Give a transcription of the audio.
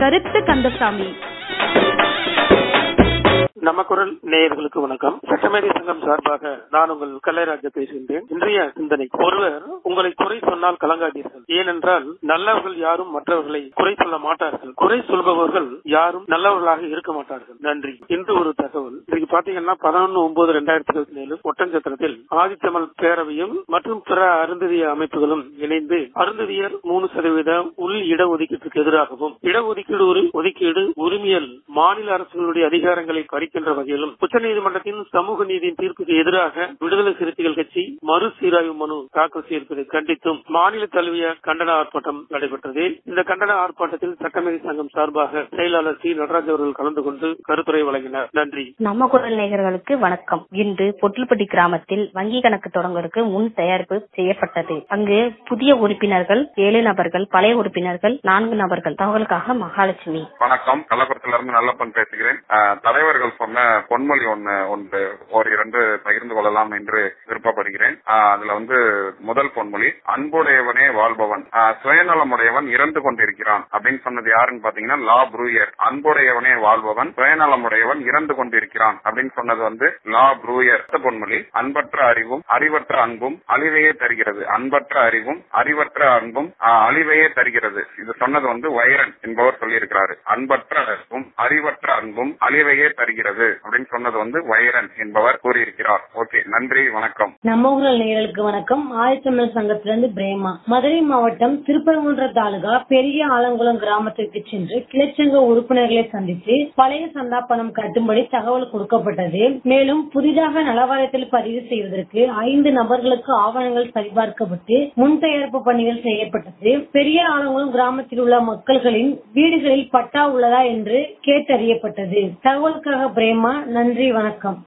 கருத்து கந்தசாமி நம்ம குரல் நேயர்களுக்கு வணக்கம் சட்டமேதை சங்கம் சார்பாக நான் உங்கள் கலைராஜா பேசுகின்றேன் இன்றைய சிந்தனை ஒருவர் உங்களை குறை சொன்னால் கலங்காதீர்கள் ஏனென்றால் நல்லவர்கள் யாரும் மற்றவர்களை குறை சொல்ல மாட்டார்கள் குறை சொல்பவர்கள் யாரும் நல்லவர்களாக இருக்க மாட்டார்கள் நன்றி இன்று ஒரு தகவல் இன்னைக்கு பாத்தீங்கன்னா பதினொன்று ஒன்பது ரெண்டாயிரத்தி இருபத்தி ஏழு ஒட்டஞ்சத்திரத்தில் ஆதித்தமிழ் பேரவையும் மற்றும் பிற அருந்ததிய அமைப்புகளும் இணைந்து அருந்ததியர் மூணு சதவீத உள் இடஒதுக்கீட்டுக்கு எதிராகவும் இடஒதுக்கீடு ஒரு ஒதுக்கீடு உரிமையல் மாநில அரசுகளுடைய அதிகாரங்களை பறிக்கின்ற வகையிலும் உச்சநீதிமன்றத்தின் சமூக நீதியின் தீர்ப்புக்கு எதிராக விடுதலை சிறுத்தைகள் கட்சி மறுசீராய்வு மனு தாக்கல் செய்திருப்பதை கண்டித்தும் மாநில தழுவிய கண்டன ஆர்ப்பாட்டம் நடைபெற்றது இந்த கண்டன ஆர்ப்பாட்டத்தில் சட்டமேதை சங்கம் சார்பாக செயலாளர் சி நடராஜ் அவர்கள் கலந்து கொண்டு கருத்துரை வழங்கினார் நன்றி நம்ம குரல் நேயர்களுக்கு வணக்கம் இன்று பொட்டில்பட்டி கிராமத்தில் வங்கி கணக்கு தொடங்குவதற்கு முன் தயாரிப்பு செய்யப்பட்டது அங்கு புதிய உறுப்பினர்கள் ஏழு நபர்கள் பழைய உறுப்பினர்கள் நான்கு நபர்கள் தகவலுக்காக மகாலட்சுமி வணக்கம் கள்ளக்குளத்துல இருந்து நல்லப்பன் பேசுகிறேன் அஹ், தலைவர்கள் சொன்ன பொன்மொழி ஒண்ணு ஒன்று ஒரு இரண்டு பகிர்ந்து கொள்ளலாம் என்று விருப்பப்படுகிறேன் அஹ், அதுல வந்து முதல் பொன்மொழி அன்புடையவனே வாழ்பவன் அஹ், சுயநலமுடையவன் இறந்து கொண்டிருக்கிறான் அப்படின்னு சொன்னது யாருன்னு பாத்தீங்கன்னா லா ப்ரூயர் அன்புடையவனே வாழ்பவன் சுயநலமுடையவன் இறந்து கொண்டிருக்கிறான் அப்படின்னு சொன்னது வந்து லா ப்ரூயர் அடுத்த பொன்மொழி அன்பற்ற அறிவும் அறிவற்ற அன்பும் அழிவையே தருகிறது அன்பற்ற அறிவும் அறிவற்ற அன்பும் அஹ், அழிவையே தருகிறது இது சொன்னது வந்து வைரன் என்பவர் சொல்லியிருக்கிறாரு அன்பற்ற அறிவும் அறிவற்ற அன்பும் அழிவையே தருகிறது அப்படின்னு சொன்னது வந்து வைரன் என்பவர் கூறியிருக்கிறார் ஓகே நன்றி வணக்கம் நம்ம ஊரல் நேயர்களுக்கு வணக்கம் ஆயத்தமிழர் சங்கத்திலிருந்து பிரேமா மதுரை மாவட்டம் திருப்பரங்குன்ற தாலுகா பெரிய ஆலங்குளம் கிராமத்திற்கு சென்று கிளைச்சங்க உறுப்பினர்களை சந்தித்து பழைய சந்தா பணம் கட்டும்படி தகவல் கொடுக்கப்பட்டது மேலும் புதிதாக நலவாரியத்தில் பதிவு செய்வதற்கு ஐந்து நபர்களுக்கு ஆவணங்கள் சரிபார்க்கப்பட்டு முன் தயாரிப்பு பணிகள் செய்யப்பட்டது பெரிய ஆலங்குளம் கிராமத்தில் உள்ள மக்கள்களின் வீடுகளில் பட்டா உள்ளதா என்று கேட்டறியப்பட்டது தகவலுக்காக பிரேமா நன்றி வணக்கம்